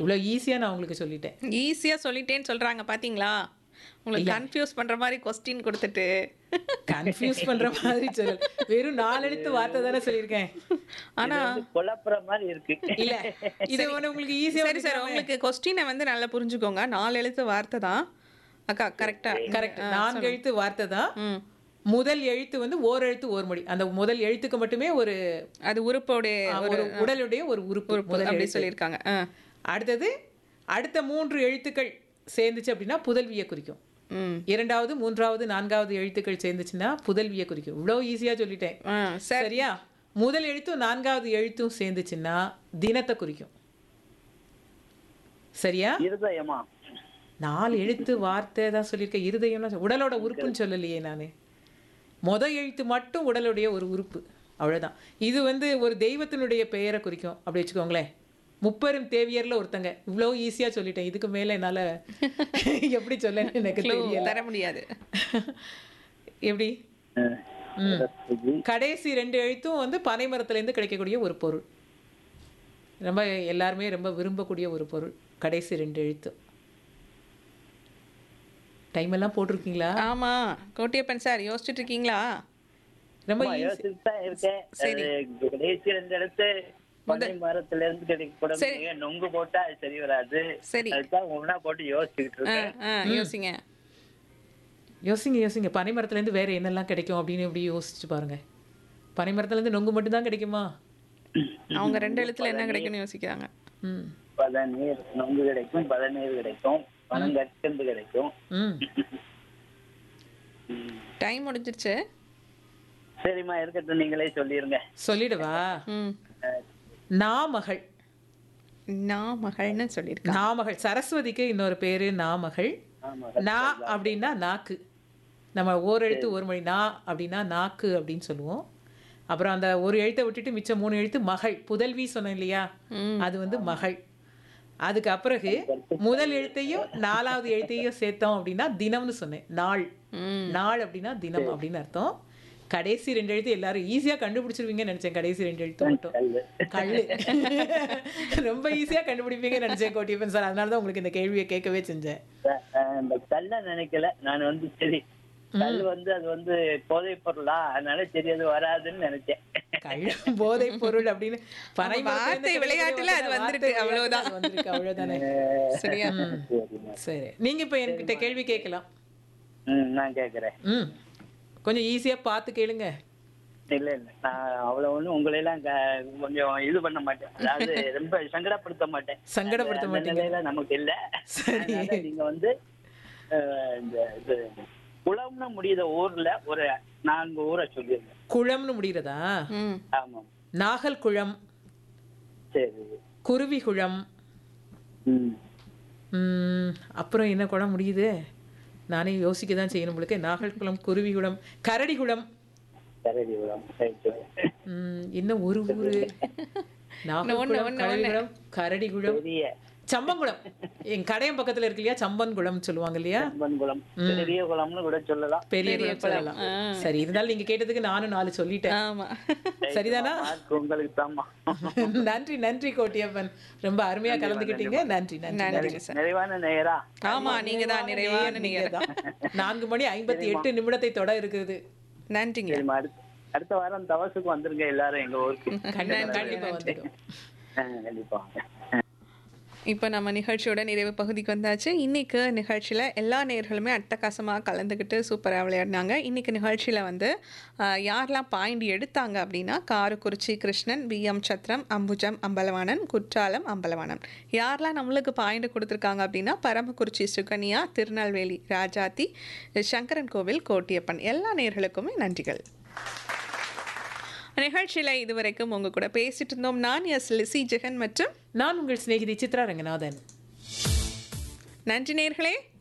இவ்வளோ ஈஸியாக நான் உங்களுக்கு சொல்லிட்டேன் ஈஸியா சொல்லிட்டேன்னு சொல்றாங்க பாத்தீங்களா உங்களுக்கு கன்ஃபியூஸ் பண்ற மாதிரி கொஸ்டின் கொடுத்துட்டு கன்ஃபியூஸ் பண்ற மாதிரி சொல்லல வெறும் நாலு எழுத்து வார்த்தை தானே சொல்லியிருக்கேன் ஆனா குழப்புற மாதிரி இருக்கு இல்ல இது ஒன்று உங்களுக்கு ஈஸியாக சரி சார் உங்களுக்கு கொஸ்டினை வந்து நல்லா புரிஞ்சுக்கோங்க நாலு எழுத்து வார்த்தை தான் அக்கா கரெக்டா கரெக்ட் நான்கு எழுத்து வார்த்தை தான் ம் முதல் எழுத்து வந்து ஓர் எழுத்து ஓர் மொழி அந்த முதல் எழுத்துக்கு மட்டுமே ஒரு அது உறுப்போடைய ஒரு உடலுடைய ஒரு உறுப்பு முதல் அப்படி எழுத்து. சொல்லியிருக்காங்க ஆ. அடுத்தது அடுத்த மூன்று எழுத்துக்கள் சேர்ந்துச்சு அப்படின்னா புதல்வியை குறிக்கும் ம் இரண்டாவது மூன்றாவது நான்காவது எழுத்துக்கள் சேர்ந்துச்சுன்னா புதல்வியை குறிக்கும் இவ்வளோ ஈஸியாக சொல்லிட்டேன் ஆ சரி சரியா முதல் எழுத்தும் நான்காவது எழுத்தும் சேர்ந்துச்சுன்னா தினத்தை குறிக்கும் சரியா இருதயமா நாலு எழுத்து வார்த்தை தான் சொல்லியிருக்கேன் இருதயம்னா சொ- உடலோட உறுப்புன்னு சொல்லலையே நான் மொத எழுத்து மட்டும் உடலுடைய ஒரு உறுப்பு அவ்வளவுதான் இது வந்து ஒரு தெய்வத்தினுடைய பெயரை குறிக்கும் அப்படி வச்சுக்கோங்களேன் முப்பெரும் தேவியர்ல ஒருத்தங்க இவ்வளோ ஈஸியா சொல்லிட்டேன் இதுக்கு மேல என்னால எப்படி சொல்லன்னு எனக்கு Clue தெரியல தர முடியாது எப்படி அஹ், சரஸ்வதி. கடைசி ரெண்டு எழுத்தும் வந்து பனை மரத்துலேருந்து கிடைக்கக்கூடிய ஒரு பொருள் ரொம்ப எல்லாருமே ரொம்ப விரும்பக்கூடிய ஒரு பொருள் கடைசி ரெண்டு எழுத்து டைம் எல்லாம் போட்டிருக்கீங்களா ஆமா கோட்டியப்பன் சார் யோசிச்சுட்டு இருக்கீங்களா ரொம்ப ஆமா, easy. யோசிச்சுட்டு தான் இருக்கேன் சரி. அது கடைசி ரெண்டு இடத்து பனை மரத்துல இருந்து கிடைக்கக்கூடிய நொங்கு போட்டா அது சரி வராது சரி. அதுதான் ஒண்ணா போட்டு யோசிச்சுக்கிட்டு ஆ, இருக்கேன் ஆ, யோசிங்க யோசிங்க யோசிங்க பனை மரத்துலேருந்து வேற என்னெல்லாம் கிடைக்கும் அப்படின்னு எப்படி யோசிச்சு பாருங்க பனை மரத்துலேருந்து நொங்கு மட்டும் தான் கிடைக்குமா அவங்க ரெண்டு எழுத்துல என்ன கிடைக்கும்னு யோசிக்கிறாங்க ம் பதநீர் நொங்கு கிடைக்கும் பதநீர் கிடைக்கும் பனங்கற்கண்டு கிடைக்கும் ம் டைம் முடிஞ்சிருச்சு சரிம்மா இருக்கட்டும் நீங்களே சொல்லிருங்க சொல்லிடவா ம் நாமகள் நான் மகள்னு சொல்லியிருக்கேன் நாமகள் சரஸ்வதிக்கு இன்னொரு பேரு நாமகள் ஆமா நா அப்படின்னா நாக்கு நம்ம ஓர் எழுத்து ஒரு மொழி நா அப்படின்னா நாக்கு அப்படின்னு சொல்லுவோம் அப்புறம் அந்த ஒரு எழுத்தை விட்டுட்டு மிச்சம் மூணு எழுத்து மகள் புதல்வி சொன்னேன் இல்லையா அது வந்து மகள் அதுக்கு அப்பிறகு முதல் எழுத்தையும் நாலாவது எழுத்தையும் சேர்த்தோம் அப்படின்னா தினம்னு சொன்னேன் நாள் நாள் அப்படின்னா தினம் அப்படின்னு அர்த்தம் கடைசி ரெண்டு எழுத்து எல்லாரும் ஈஸியா கண்டுபிடிச்சிருவீங்கன்னு நினைச்சேன் கடைசி ரெண்டு எழுத்து மட்டும் கல்லு ரொம்ப ஈஸியா கண்டுபிடிப்பீங்கன்னு நினைச்சேன் கோட்டியப்பன் சார் அதனால தான் உங்களுக்கு இந்த கேள்வியை கேட்கவே செஞ்சேன் அஹ் இந்த கல்ல நினைக்கல நான் வந்து சரி கல் வந்து அது வந்து போதை பொருளா அதனால சரி அது வராதுன்னு நினைச்சேன் கள்ள போதை பொருள் அப்படின்னு பனை ஆமா, வார்த்தை விளையாட்டுல அது வந்திருக்கு, அவ்வளவுதான். வந்திருக்கு அவ்வளவுதானே சரியா சரிம்மா. சரி நீங்க இப்ப என்கிட்ட கேள்வி கேட்கலாம் ம் நான் கேக்குறேன் ம் கொஞ்சம் ஈஸியா பார்த்து கேளுங்க இல்ல இல்ல நான் அவ்வளவு ஒண்ணும் உங்களை எல்லாம் க- கொஞ்சம் இது பண்ண மாட்டேன் அதாவது ரொம்ப சங்கடப்படுத்த மாட்டேன் சங்கடப்படுத்த அந்த மாட்டீங்க நிலையில நமக்கு இல்ல சரி. அதனால நீங்க வந்து அஹ், இந்த இது குளம்னு முடியுத ஊர்ல ஒரு நான்கு ஊரை சொல்லிருங்க குளம்னு முடிகிறதா ம் ஆமா நாகல் குளம் சரி குருவி குளம் ம் ம், அப்புறம் என்ன குளம் முடியுது நானே யோசிக்க தான் செய்யணும் உங்களுக்கு நாகல் குளம் குருவி குளம் கரடி குளம் சரி குளம் சரி சரி ம், இன்னும் ஒரு ஊரு நாகல் குளம் கரடி குளம் கரடி குளம் பெரிய சம்பங்குளம் என் கடையம் பக்கத்துல இருக்கு இல்லையா சம்பன் குளம் சொல்லுவாங்க இல்லையா அம்பன் குளம் பெரிய குளம்னு கூட சொல்லலாம் பெரிய குளம் சொல்லலாம் சரி இருந்தாலும் நீங்க கேட்டதுக்கு நானும் நாலு சொல்லிட்டேன் ஆமா சரிதானா மார்க் உங்களுக்கு தாம்மா நன்றி நன்றி கோட்டியப்பன் ரொம்ப அருமையா கலந்துக்கிட்டீங்க நன்றி நன்றி நன்றி சார் நிறைவான நேரா ஆமா நீங்க தான் நிறைவான நீங்க நீங்க தான். நான்கு மணி ஐம்பத்தி எட்டு நிமிடத்தை தொட இருக்குது நன்றிங்க சரிம்மா அடுத்த அடுத்த வாரம் தவசுக்கு வந்துருங்க எல்லாரும் எங்க ஊருக்கு கண்டிப்பா கண்டிப்பா வந்துடும் ஆ, கண்டிப்பா வாங்க. இப்போ நம்ம நிகழ்ச்சியோட நிறைவு பகுதிக்கு வந்தாச்சு இன்னைக்கு நிகழ்ச்சியில் எல்லா நேர்களுமே அட்டகாசமாக கலந்துக்கிட்டு சூப்பராக விளையாடினாங்க இன்னைக்கு நிகழ்ச்சியில் வந்து ஆஹ், யாரெல்லாம் பாயிண்ட் எடுத்தாங்க அப்படின்னா காரக்குறிச்சி கிருஷ்ணன் வி எம் சத்ரம் அம்புஜம் அம்பலவாணன் குற்றாலம் அம்பலவாணன் யாரெல்லாம் நம்மளுக்கு பாயிண்ட் கொடுத்துருக்காங்க அப்படின்னா பரமக்குறிச்சி சுகன்யா திருநெல்வேலி ராஜாத்தி சங்கரன் கோவில் கோட்டியப்பன் எல்லா நேர்களுக்குமே நன்றிகள் நிகழ்ச்சியில் இதுவரைக்கும் உங்க கூட பேசிட்டு இருந்தோம் நான் எஸ் லிசி ஜெகன் மற்றும் நான் உங்கள் சிநேகிதி சித்ரா ரங்கநாதன் நன்றி நேர்களே